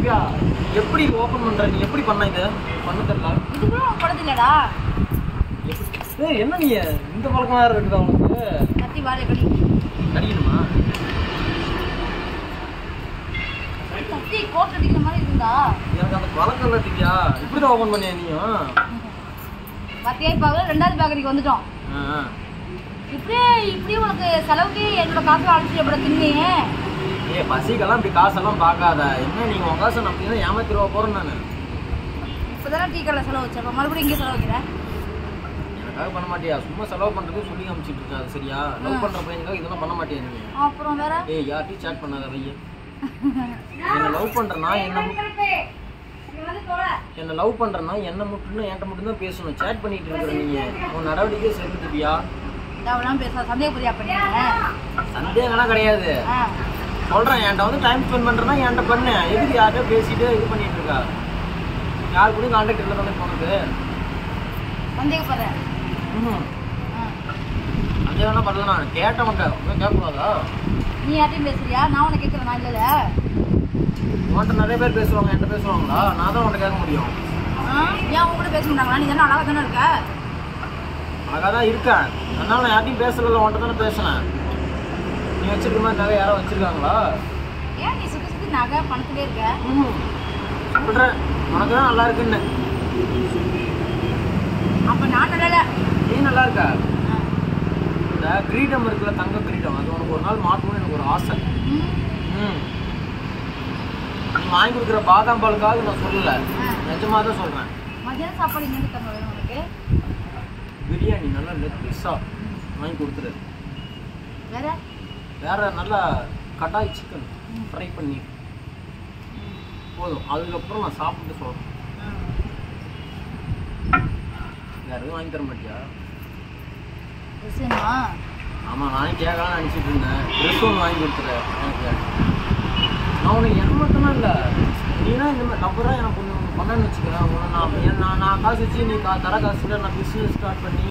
திவ்யா எப்படி ஓப்பன் பண்ற நீ எப்படி பண்ண இதை பண்ண தெரியல இது கூட உனக்கு பழது இல்லடா எப்படி- ஏய் என்ன நீ இந்த பழக்கம் வேற இருக்குதா உனக்கு கத்தி வாழை கடி கடிக்கணுமா கத்தி கோட் அடிக்கிற மாதிரி இருந்தா எனக்கு அந்த பழக்கம் இல்லை திவ்யா இப்படிதான் ஓப்பன் பண்ணியா நீயும் பத்தியா இப்போ ரெண்டாவது பேக்கரிக்கு வந்துட்டோம் ஆ, ஆ. இப்படியே இப்படியே உனக்கு செலவுக்கு என்னோட காசு அழைச்சிட்டு எப்படி தின்னீங்க ஏய் பசிக்கெல்லாம் இப்படி காசெல்லாம் பார்க்காத என்ன நீங்க உன் காசை நான் தான் ஏமாத்தி ரூபா போறேன் நான் இப்போதானே டீ கடையில் செலவு வச்சேன் அப்போ மறுபடியும் இங்கே செலவு வைக்கிறேன் எனக்காக பண்ண மாட்டியா சும்மா செலவு பண்றது சொல்லி காமிச்சிட்டு இருக்கேன் அது சரியா லவ் பண்ற பையனுக்காக இதெல்லாம் பண்ண மாட்டியா நீ அப்புறம் வேற ஏய் யார்ட்டையும் சேட் பண்ணாத வைய என்ன லவ் பண்றேன்னா என்ன மு- என்ன லவ் பண்றேன்னா என்ன மட்டும் என்கிட்ட மட்டும் தான் பேசணும் சேட் பண்ணிட்டு இருக்கிற நீங்க உன் நடவடிக்கை செலுத்துவியா தேவையில்லாம பேச சந்தேகப்படியா பண்ணிடுறேன் சந்தேகம்லாம் கிடையாது ஆ சொல்றேன் என்கிட்ட வந்து டைம் ஸ்பெண்ட் பண்றேன்னா என்கிட்ட பண்ணு எதுக்கு யார்கிட்ட பேசிட்டு இது பண்ணிட்டு இருக்கா யார் கூடயும் கான்டாக்ட் இல்லை தானே போனது சந்தேகப்படுறேன் ம் ஆ. அதே வேணா பண்ணல நான் கேட்டவன்ட்ட உன்னை கேட்கக்கூடாதா நீ யார்ட்டையும் பேசுறியா நான் உன்னை கேட்குறேன் நான் இல்லைல்ல உன்கிட்ட நிறைய பேர் பேசுவாங்க என்கிட்ட பேசுவாங்களா நான் தான் உன்கிட்ட கேட்க முடியும் ஆ ஏன் உங்க கூட பேச மாட்டாங்களா நீ தானே அழகாக தானே இருக்க அழகாக தான் இருக்கேன் அதனால நான் யார்ட்டையும் பேசல உன்கிட்ட தானே பேசினேன் நீ வச்சிருக்க மாதிரி நகை யாரோ வச்சிருக்காங்களா ஏன் நீ சுற்றி சுற்றி நகை பணத்துலேயே இருக்க ம் சொல்கிறேன் உனக்கு தான் நல்லா இருக்குன்னு அப்போ நான் நல்லல நீ நல்லா இருக்க இந்த கிரீடம் இருக்குல்ல தங்க கிரீடம் அது உனக்கு ஒரு நாள் மாட்டணும்னு எனக்கு ஒரு ஆசை ம் நீ வாங்கி கொடுக்குற பாதாம் பாலுக்காக நான் சொல்லல நிஜமாக தான் சொல்கிறேன் மதியானம் சாப்பாடு இங்கே தங்க வேணும் உனக்கு பிரியாணி நல்லா லெக் பீஸாக வாங்கி கொடுத்துரு வேற வேற நல்லா கடாய் சிக்கன் ஃப்ரை பண்ணி போதும் அதுக்கப்புறம் நான் சாப்பிட்டு சொல்கிறேன் வேற எதுவும் வாங்கி தர மாட்டியா விஷயமா ஆமாம் நானே கேட்கலாம்னு நினச்சிட்டு இருந்தேன் ட்ரெஸ் ஒன்று வாங்கி கொடுத்துரு எனக்கு நான் உனக்கு ஏமாத்தலாம் இல்லை நீனா இந்த மாதிரி நம்பராக எனக்கு ஒன்று பண்ணணும்னு வச்சுக்கிறேன் உன்னை நான் என் நான் நான் காசு வச்சு நீ கா- தர காசுல நான் பிஸ்னஸ் ஸ்டார்ட் பண்ணி